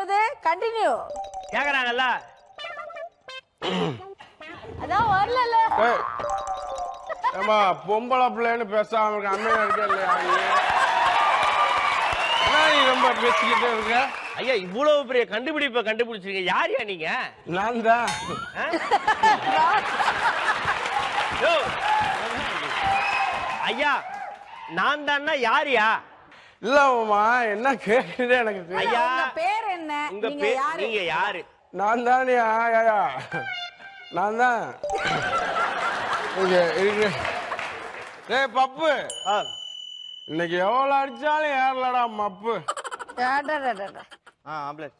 என்னது கண்டினியூ கேக்குறாங்கல்ல அதான் வரல ஏய், ஏம்மா பொம்பளை பிள்ளைன்னு பேசாம இருக்க அம்மையா இருக்க இல்லையா நீ? என்ன நீ ரொம்ப பேசிக்கிட்டே இருக்க ஐயா இவ்வளவு பெரிய கண்டுபிடிப்பை கண்டுபிடிச்சிருக்கீங்க யாரையா நீங்க நான் தான் யோ. ஐயா நான் தான்னா யாரியா இல்ல மாமா என்ன கேக்குறே எனக்கு தெரியும் ஐயா உங்க பேர் என்ன உங்க நீங்க பேர் யாரு நீங்க யாரு நான் தானே ஆயா நான் தான் இங்க இருக்கு டேய் பப்பு ஆ, இன்னைக்கு எவ்வளவு அடிச்சாலும் ஏறலடா மப்பு அடடடடட. ஆ ஆம்புலன்ஸ்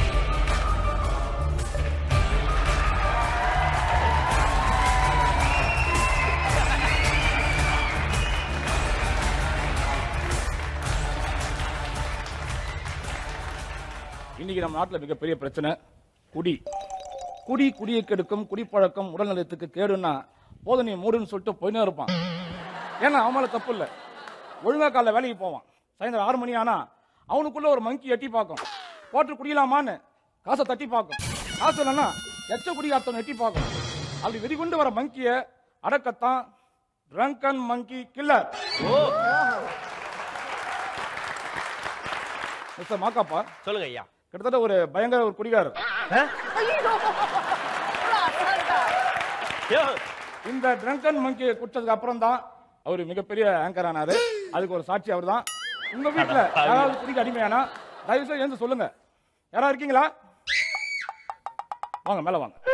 இன்னைக்கு நம்ம நாட்டுல மிகப்பெரிய பிரச்சனை குடி குடி குடியை கெடுக்கும் குடிப்பழக்கம் உடல் நலத்துக்கு கேடுன்னா போதும் நீ மூடுன்னு சொல்லிட்டு போயினே இருப்பான் ஏன்னா அவன் மேல தப்பு இல்ல ஒழுங்கா காலைல வேலைக்கு போவான் சாயந்தரம் ஆறு மணி ஆனா அவனுக்குள்ள ஒரு மங்கி எட்டி பார்க்கும் போட்டு குடிக்கலாமான்னு காசை தட்டி பார்க்கும் காசு இல்லைன்னா எச்ச குடிகாரத்தவன் எட்டி பார்க்கும் அப்படி வெறிகொண்டு வர மங்கிய அடக்கத்தான் drunken monkey killer oh mister மாக்காப்பா சொல்லுங்க ஐயா கிட்டத்தட்ட ஒரு பயங்கர ஒரு குடிகாரர் ஆ? ஐயோ. அசால்ட்டா. யோ, இந்த ட்ரங்கன் மங்கி குடிச்சதுக்கு அப்புறம் தான் அவர் மிகப்பெரிய ஆங்கர் ஆனாரு அதுக்கு ஒரு சாட்சி அவர் தான் உங்க வீட்டுல யாராவது குடிக்க அடிமையானா தயவு செய்து எழுந்து சொல்லுங்க யாராவது இருக்கீங்களா வாங்க மேல வாங்க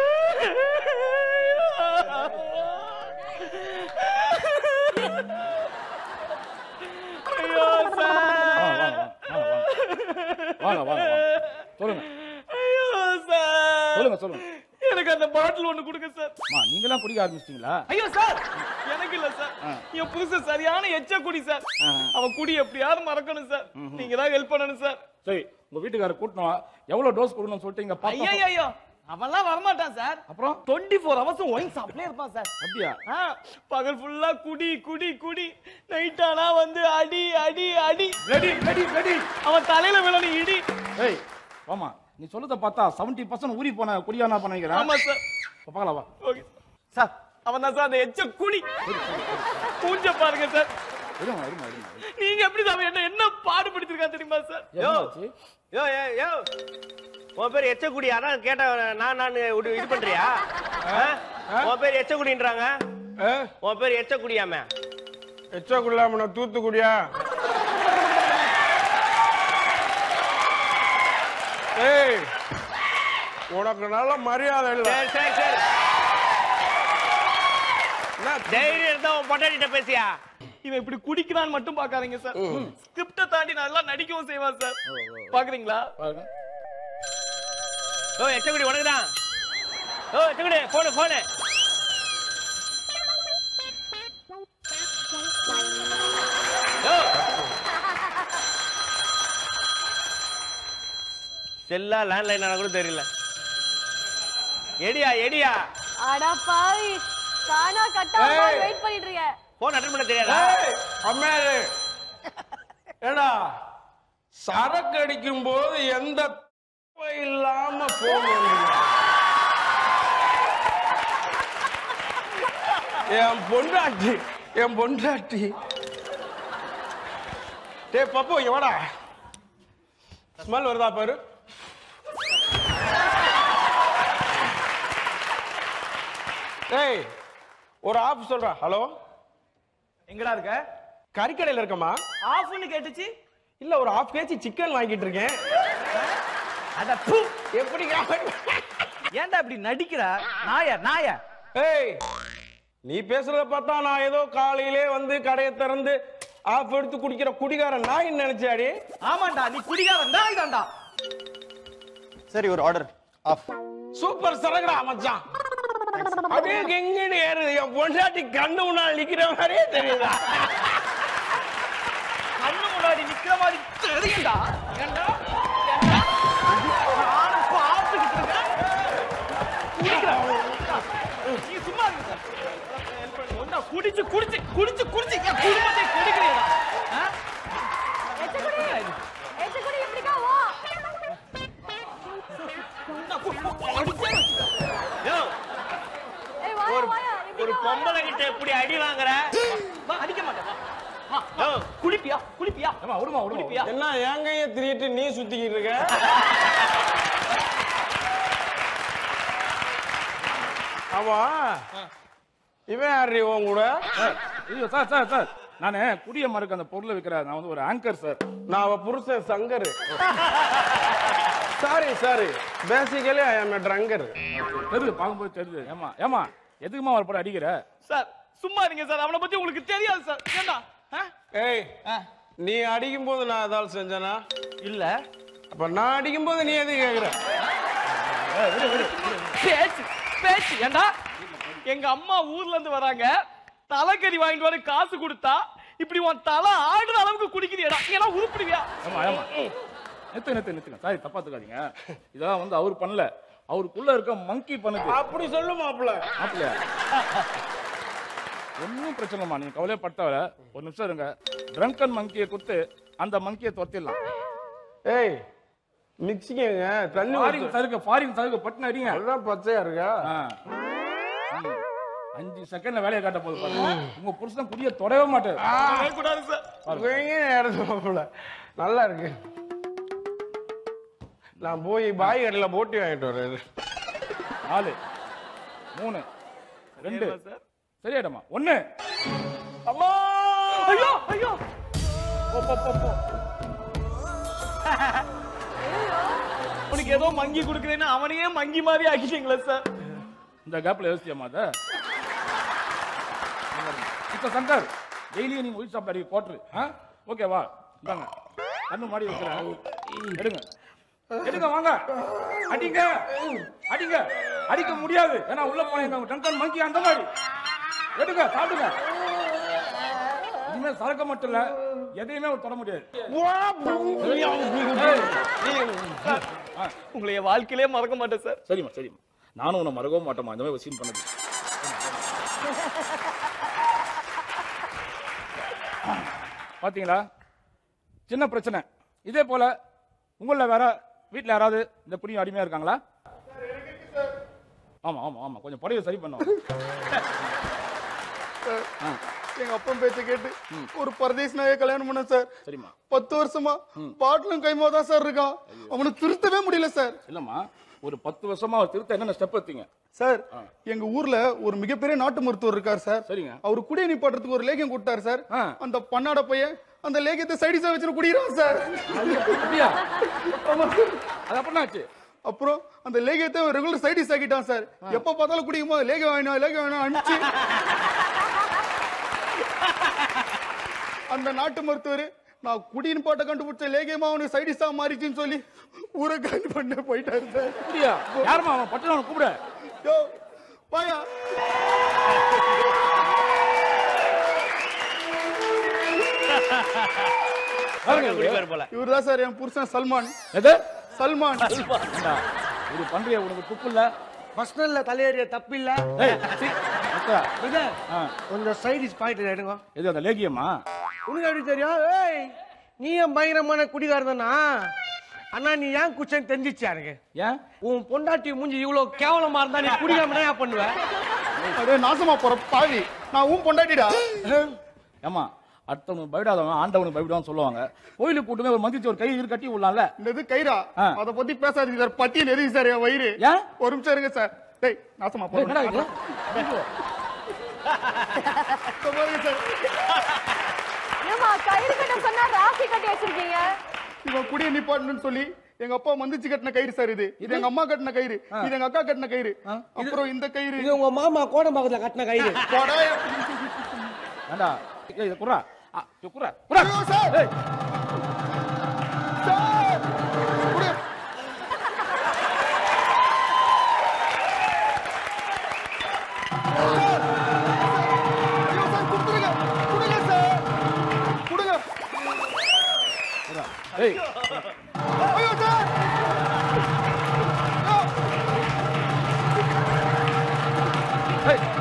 ஐயோ சார் வாங்க வாங்க வாங்க வாங்க வாங்க வாங்க வாங்க சொல்லுங்க ஐயோ சார் சொல்லுங்க சொல்லுங்க எனக்கு அந்த பாட்டில் ஒண்ணு கொடுங்க சார் அம்மா நீங்களாம் குடிக்க ஆரம்பிச்சிட்டீங்களா ஐயோ சார் எனக்கு இல்ல சார் என் புதுசு சரியான எச்ச குடி சார் அவன் குடி எப்படியாவது மறக்கணும் சார் நீங்க தான் ஹெல்ப் பண்ணணும் சார் சரி உங்க வீட்டுக்காரர் கூட்டணும் எவ்வளவு டோஸ் கொடுக்கணும்னு சொல்லிட்டு இங்க பார்த்தா ஐயோ ஐயோ அவன்லாம் வரமாட்டான் சார் அப்புறம் டுவெண்ட்டி ஃபோர் ஹவர்ஸும் ஒயின் சாப்பிட்டே இருப்பான் சார் அப்படியா ஆ, பகல் ஃபுல்லா குடி குடி குடி நைட் ஆனா வந்து அடி அடி அடி ரெடி ரெடி ரெடி அவன் தலையில விழணும் இடி ஏய் வாமா நீ சொல்றத பார்த்தா 70% பர்சன்ட் ஊறி போன குடியானா பண்ணிக்கிறேன் ஆமா சார் இப்ப பார்க்கலாம் வா ஓகே சார் அவன் தான் சார் அந்த எச்ச குடி மூஞ்ச பாருங்க சார் இருமா இருமா இருமா நீங்க எப்படி சார் அவன் என்ன என்ன பாடுபடுத்திருக்கான் தெரியுமா சார் யோ என்னாச்சு? யோ யோ யோ உன் பேர் எச்சக்குடி அதான் கேட்ட நான் நான் இது இது பண்றியா ஆ? உன் பேர் எச்சக்குடின்றாங்க ஏ, உன் பேர் எச்சக்குடியாமே எச்சக்குள்ளாம நான் தூத்துக்குடியா ஏய் உனக்கு நல்ல மரியாதை இல்ல சரி சரி சரி என்ன தைரியம் இருந்தா உன் பொட்டாட்டிட்ட பேசியா இவன் இப்படி குடிக்கிறான்னு மட்டும் பாக்காதீங்க சார் ஸ்கிரிப்ட தாண்டி நல்லா நடிக்கவும் செய்வான் சார் பாக்குறீங்களா பாருங்க ஓ எச்சக்குடி உனக்கு தான் ஓ எச்சக்குடி போனு போனு யோ செல்லா லேண்ட்லைன் கூட தெரியல எடியா எடியா அடா பாவி தானா கட்டா ஏய். வெயிட் பண்ணிட்டு இருக்கேன் போன் அட்டன் பண்ண தெரியாதா ஏய், அம்மையாரு ஏடா சரக்கு அடிக்கும் போது எந்த தப்பும் இல்லாம போகணும் என் பொண்டாட்டி என் பொண்டாட்டி டேய் பப்பு இங்க வாடா ஸ்மெல் வருதா பாரு டேய் ஒரு ஆப் சொல்றா ஹலோ எங்கடா இருக்க கறிக்கடையில இருக்கமா ஆஃப்னு கேட்டுச்சு இல்ல ஒரு ஹாஃப் கேஜி சிக்கன் வாங்கிட்டு இருக்கேன் அட பூ எப்படி ஏன்டா இப்படி நடிக்கிற நாய நாய ஏய் நீ பேசுறத பார்த்தா நான் ஏதோ காலையிலே வந்து கடையை திறந்து ஆஃப் எடுத்து குடிக்கிற குடிகாரன் நாயின்னு நினைச்சாடி ஆமாண்டா நீ குடிகாரன் தான் இதான்டா சரி ஒரு ஆர்டர் ஆஃப் சூப்பர் சரகுடா மச்சான் அப்படியே எங்கன்னு ஏறுது என் பொண்டாட்டி கண்ணு முன்னால் நிக்கிற மாதிரியே தெரியுதா கண்ணு முன்னாடி நிக்கிற மாதிரி தெரியும்டா ஏன்டா ஏன்டா? நானும் பார்த்துக்கிட்டு இருக்கேன். குடிக்கிறேன். நீ சும்மா இருங்க சார். help பண்ணுங்க. ஒண்ணா குடிச்சு குடிச்சு குடிச்சு குடிச்சு என் குடும்பத்தை குடிக்கிறீங்களா ஆ? எச்சக்குடி எச்சக்குடி எப்படிக்கா வா நான் கு- கு- அடிச்சேன்னு வச்சுக்க. யோ, ஏய் வாயா ஒரு வாயா ஒரு இப்படி பொம்பளை கிட்ட எப்படி அடி வாங்குற வா, அடிக்க மாட்டேன் வா. வா, வா. யோ. குளிப்பியா குளிப்பியா ஏமா விடுமா விடுமா குளிப்பியா என்ன என் கையை திரிட்டு நீ சுத்திக்கிட்டு இருக்க அவா இவன் யாரு உன் கூட ஐயோ சார் சார் சார் நானு குடிய மறுக்க அந்த பொருளை விற்கிறேன் நான் வந்து ஒரு ஆங்கர் சார் நான் அவ புருஷன் Shankar sorry sorry basically I am drunkard தெரியுது பார்க்கும்போது தெரியுது ஏமா ஏமா எதுக்குமா அவர் போட்டு அடிக்கிற சார் சும்மா இருங்க சார் அவனை பத்தி உங்களுக்கு தெரியாது சார் ஏண்டா ஆ? ஏய் ஆ. நீ அடிக்கும் போது நான் ஏதாவது செஞ்சனா இல்ல அப்ப நான் அடிக்கும் போது நீ எது கேக்குற பேச்சு பேச்சு ஏண்டா எங்க அம்மா ஊர்ல இருந்து வராங்க தலைக்கறி வாங்கிட்டு வர காசு கொடுத்தா இப்படி உன் தலை ஆடுற அளவுக்கு குடிக்கிறியடா நீ எல்லாம் உருப்பிடுவியா ஏமா ஏமா நிறுத்து நிறுத்து நிறுத்துங்க சாரி தப்பா தக்காதீங்க இதெல்லாம் வந்து அவர் பண்ணல அவருக்குள்ள இருக்க மங்கி பண்ணுது அப்படி சொல்லு மாப்பிள்ள மாப்பிள்ளையா ஒன்றும் பிரச்சனை இல்லைம்மா நீங்க கவலைப்பட்டவர ஒரு நிமிஷம் இருங்க ட்ரங்கன் மங்கியை குத்து அந்த மங்கியை துரத்திடலாம் ஏய் மிக்சிங்க தண்ணி ஃபாரின் ஊத்து. சருகு ஃபாரின் சருகு பட்டுன்னு அடிங்க அதுதான் பச்சையா இருக்கா ஆ. ம். அஞ்சு செகண்ட்ல வேலையை காட்ட போகுது பாருங்க உங்க புருஷன் குடிய தொடவே மாட்டாரு கூடாது சார் இவங்க நேரத்து மாப்பிள்ள நல்லா இருக்கு நான் போய் பாய் கடையில் போட்டி வாங்கிட்டு வரேன் நாலு மூணு ரெண்டு சார் சரியாயிட்டமா ஒண்ணு அம்மா ஐயோ ஐயோ போ போ போ போ உனக்கு ஏதோ மங்கி கொடுக்குறேன்னு அவனையே மங்கி மாதிரி ஆக்கிட்டீங்களா சார் இந்த கேப்ல யோசிச்சியம்மா அத இப்ப சங்கர் டெய்லியும் நீங்க ஒயிட் ஷாப்ல அடிக்க கோட்ரு ஓகேவா இந்தாங்க கண்ணு மாடி வைக்கிறேன் எடுங்க எடுங்க வாங்க அடிங்க அடிங்க அடிக்க முடியாது ஏன்னா உள்ள போனீங்க டங்கன் மங்கி அந்த மாதிரி எடுங்க சாப்பிடுங்க இனிமே சரக்க மட்டும் இல்ல எதையுமே அவர் தொட முடியாது ஏய். ஆ, உங்களை என் வாழ்க்கையிலே மறக்க மாட்டேன் சார் சரிம்மா சரிம்மா நானும் உன்னை மறக்கவும் மாட்டேம்மா இந்த மாதிரி சீன் பண்ணது பாத்தீங்களா சின்ன பிரச்சனை இதே போல உங்கள வேற வீட்ல யாராவது இந்த குடி அடிமையா இருக்காங்களா ஆமா ஆமா ஆமா கொஞ்சம் படையை சரி பண்ணும் எங்க அப்பா பேச்ச கேட்டு ஒரு பரதேசி நாயை கல்யாணம் பண்ண சார் சரிம்மா பத்து வருஷமா பாட்டிலும் கைமா தான் சார் இருக்கான் அவனை திருத்தவே முடியல சார் இல்லம்மா ஒரு பத்து வருஷமா அவர் திருத்த என்னென்ன ஸ்டெப் எடுத்தீங்க சார் எங்க ஊர்ல ஒரு மிகப்பெரிய நாட்டு மருத்துவர் இருக்கார் சார் சரிங்க அவர் குடிய நிப்பாட்டுறதுக்கு ஒரு லேகியம் கொடுத்தாரு சார் ஆ. அந்த பன்னாட பையன் அந்த லேகியத்தை சைடிஸா வச்சு குடிக்கிறான் சார் அப்படியா அது அப்படின்னா ஆச்சு அப்புறம் அந்த லேகியத்தை ரெகுலர் சைடிஸ் ஆக்கிட்டான் சார் எப்ப பார்த்தாலும் குடிக்கும் போது லேகியம் வேணும் லேகியம் வேணும் அனுப்பிச்சு அந்த நாட்டு மருத்துவர் நான் குடியின் பாட்டை கண்டுபிடிச்ச லேகியமா அவனுக்கு சைடிஸா மாறிச்சுன்னு சொல்லி ஊரை காலி பண்ண போயிட்டாரு சார் அப்படியா யாரும்மா அவன் பட்டு அவனை கூப்பிட யோ பாயா சரக்கு குடிப்பார் போல இவர்தான் சார் என் புருஷன் சல்மான் எது சல்மான் ஏண்டா, இது பண்றிய உனக்கு துப்பு இல்ல பர்சனல்ல தலையேறிய தப்பில்ல ஏய், சீ, நிறுத்துடா. பிரதர் ஆ, கொஞ்சம் சைடிஸ் பாயிண்ட் எடுங்க இது அந்த லேகியமா உனக்கு எப்படி தெரியும் ஏய் நீ ஏன் பயங்கரமான குடிகாரனா அண்ணா நீ ஏன் குச்சன் தெரிஞ்சிச்சு எனக்கு ஏன் உன் பொண்டாட்டி மூஞ்சி இவ்வளவு கேவலமா இருந்தா நீ குடிக்காம ஏன் பண்ணுவ அடே நாசமா போற பாவி நான் உன் பொண்டாட்டிடா ஏமா அடுத்தவனுக்கு பயப்படாதவன் ஆண்டவனுக்கு பயப்படுவான்னு சொல்லுவாங்க கோயிலுக்கு கூட்டுமே ஒரு மந்திரிச்சு ஒரு கை இரு கட்டி விடலாம்ல இந்த கயிறா ஆ. அத பத்தி பேசாதீங்க சார் பத்தியில் எரியுது சார் என் வயிறு ஏன் ஒரு நிமிஷம் இருங்க சார் டேய் நாசமா ஏய், என்னடா இது போறேன் பாருங்க சார் ஏமா கயிறு கட்ட சொன்னா ராக்கி கட்டி வச்சிருக்கீங்க இவன் குடிய நிப்பாட்டணும்னு சொல்லி எங்க அப்பா மந்திச்சு கட்டின கயிறு சார் இது இது எங்க அம்மா கட்டின கயிறு இது எங்க அக்கா கட்டின கயிறு அப்புறம் இந்த கயிறு இது உங்க மாமா கோடம்பாக்கத்துல கட்டின கயிறு போடா. ஏண்டா ஏய் இதை குர்ரா ஆ, இதை குர்ரா குர்ரா ஐயோ, சார். ஏய் சார். குடி. சார். ஐயோ, சார், கொடுத்துருங்க. கொடுங்க, சார். கொடுங்க. ஏய் ஐயோ, சார். ஐயோ. ஏய்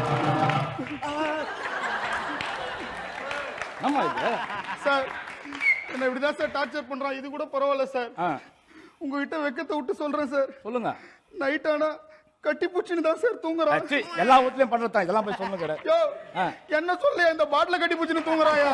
நம்ம இது சார் என்ன இப்படிதான் சார் டார்ச்சர் பண்றான் இது கூட பரவாயில்ல சார் ஆ உங்ககிட்ட வெக்கத்தை விட்டு சொல்றேன் சார் சொல்லுங்க நைட் ஆனா கட்டி பூச்சின்னு தான் சார் தூங்குறான் அச்சி, எல்லா வீட்லயும் பண்றதுதான் இதெல்லாம் போய் சொல்லுங்க யோ ஆ. என்ன சொல்ல இந்த பாட்டில கட்டி பூச்சின்னு தூங்குறாயா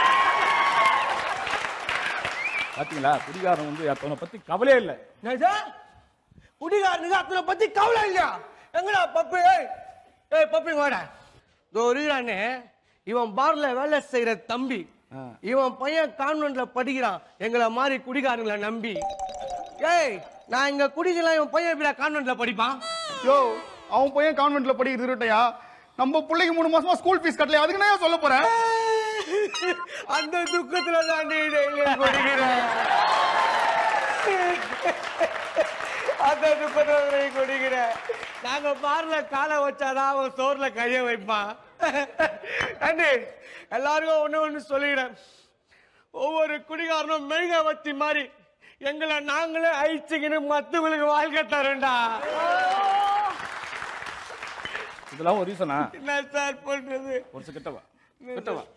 பாத்தீங்களா குடிகாரன் வந்து அவனை பத்தி கவலையே இல்லை என்னது? குடிகாரனுக்கு அத்தனை பத்தி கவலை இல்லையா எங்கடா பப்பு ஏய் ஏய் பப்பி வாடா இதோ இருக்கிறானே இவன் பார்ல வேலை செய்யற தம்பி ஆ. இவன் பையன் கான்வென்ட்ல படிக்கிறான் எங்களை மாதிரி குடிகாரங்களை நம்பி ஏய் நான் இங்க குடிக்கலாம் இவன் பையன் எப்படிடா கான்வென்ட்ல படிப்பான் யோ அவன் பையன் கான்வென்ட்ல படிக்கிறது இருக்கட்டையா நம்ம பிள்ளைக்கு மூணு மாசமா ஸ்கூல் ஃபீஸ் கட்டல அதுக்கு நான் சொல்ல போறேன் அந்த துக்கத்துல தான் நீ டெய்லியும் குடிக்கிறேன் அந்த துக்கத்துல நீ குடிக்கிற நாங்க பார்ல காலை வச்சாதான் அவன் சோர்ல கைய வைப்பான் அண்ணே எல்லாருக்கும் ஒண்ணு ஒண்ணு சொல்லிக்கிறேன் ஒவ்வொரு குடிகாரனும் மெழுக வத்தி மாதிரி எங்களை நாங்களே அழிச்சுக்கின்னு மத்தவங்களுக்கு வாழ்க்கை தரோம்டா இதெல்லாம் ஒரு ரீசனா என்ன சார் பண்றது ஒரு நிமிஷம் கிட்ட வா கிட்ட வா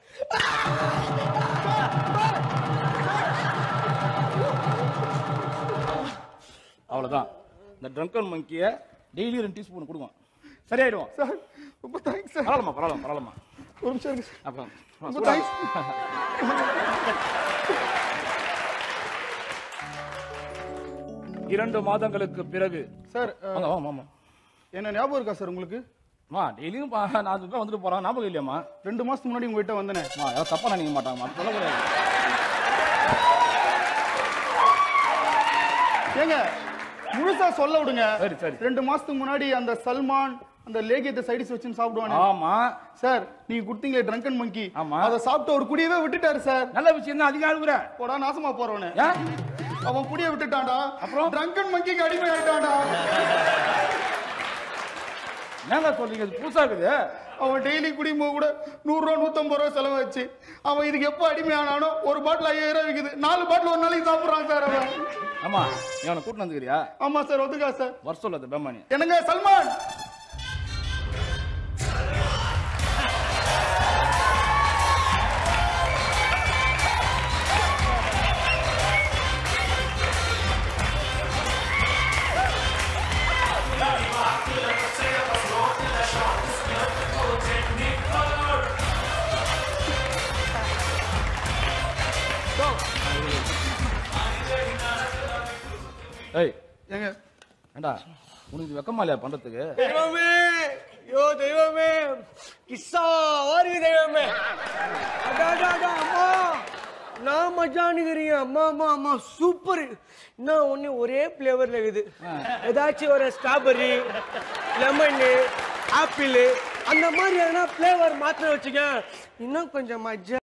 அவ்வளவுதான் இந்த ட்ரங்கன் மங்கிய டெய்லி ரெண்டு டீஸ்பூன் கொடுங்க சரியாயிடுவோம் சார் ரொம்ப தேங்க்ஸ் சார் பரவாயில்லம்மா பரவாயில்ல பரவாயில்லம்மா ஒரு நிமிஷம் இருக்கு சார். அப்புறம் ரொம்ப தேங்க்ஸ் இரண்டு மாதங்களுக்கு பிறகு சார் அஹ், வாங்க வாங்க மாமா என்ன ஞாபகம் இருக்கா சார் உங்களுக்கு அம்மா டெய்லியும் பா- நான் அதுக்கு வந்துட்டு போறேன் ஞாபகம் இல்லையாம்மா ரெண்டு மாசத்துக்கு முன்னாடி உங்ககிட்ட வந்தனே அம்மா யாரும் தப்பா நினைக்க மாட்டாங்கம்மா அப்படி சொல்லக்கூடாது ஏங்க முழுசா சொல்ல விடுங்க சரி, சரி. ரெண்டு மாசத்துக்கு முன்னாடி அந்த சல்மான் அந்த லேகியத்தை சைடிஸ் வச்சு சாப்பிடுவானே ஆமா சார் நீங்க கொடுத்தீங்களே ட்ரங்கன் மங்கி ஆமா. அதை சாப்பிட்டு ஒரு குடியவே விட்டுட்டாரு சார் நல்ல விஷயம் தான் அதிகம் அழுகுற போடா நாசமா போறவனே ஏன் அவன் குடிய விட்டுட்டான்டா அப்புறம்? ட்ரங்கன் மங்கிக்கு அடிமை ஆயிட்டான்டா என்னங்க சொல்றீங்க இது புதுசா இருக்குது அவன் டெய்லி குடிக்கும்போது கூட நூறு ரூபா நூத்தம்பது ரூபா செலவாச்சு அவன் இதுக்கு எப்போ அடிமை ஆனானோ ஒரு பாட்டில் ஐயாயிரம் ரூபாய் விக்குது நாலு பாட்டில் ஒரு நாளைக்கு சாப்பிடுறான் சார் அவன் ஆமா நீ அவனை கூட்டு வந்துக்கிறியா ஆமா சார் ஒத்துக்கா சார் வர சொல்லு அந்த பேமானி என்னங்க சல்மான் ஏய் ஏங்க ஏண்டா உனக்கு வெக்கமா இல்லையா பண்றதுக்கு தெய்வமே ஐயோ தெய்வமே கிஸ்ஸா வாரி தெய்வமே அடா, அடா, அடா, அம்மா நான் மஜானுக்கிறீங்க அம்மா அம்மா அம்மா சூப்பர் இன்னும் ஒண்ணு ஒரே ஃப்ளேவர்ல இருக்குது ஏதாச்சும் ஒரு ஸ்ட்ராபெரி லெமன் ஆப்பிள் அந்த மாதிரி எதனா ஃப்ளேவர் மாத்திர வச்சுக்க இன்னும் கொஞ்சம் மஜா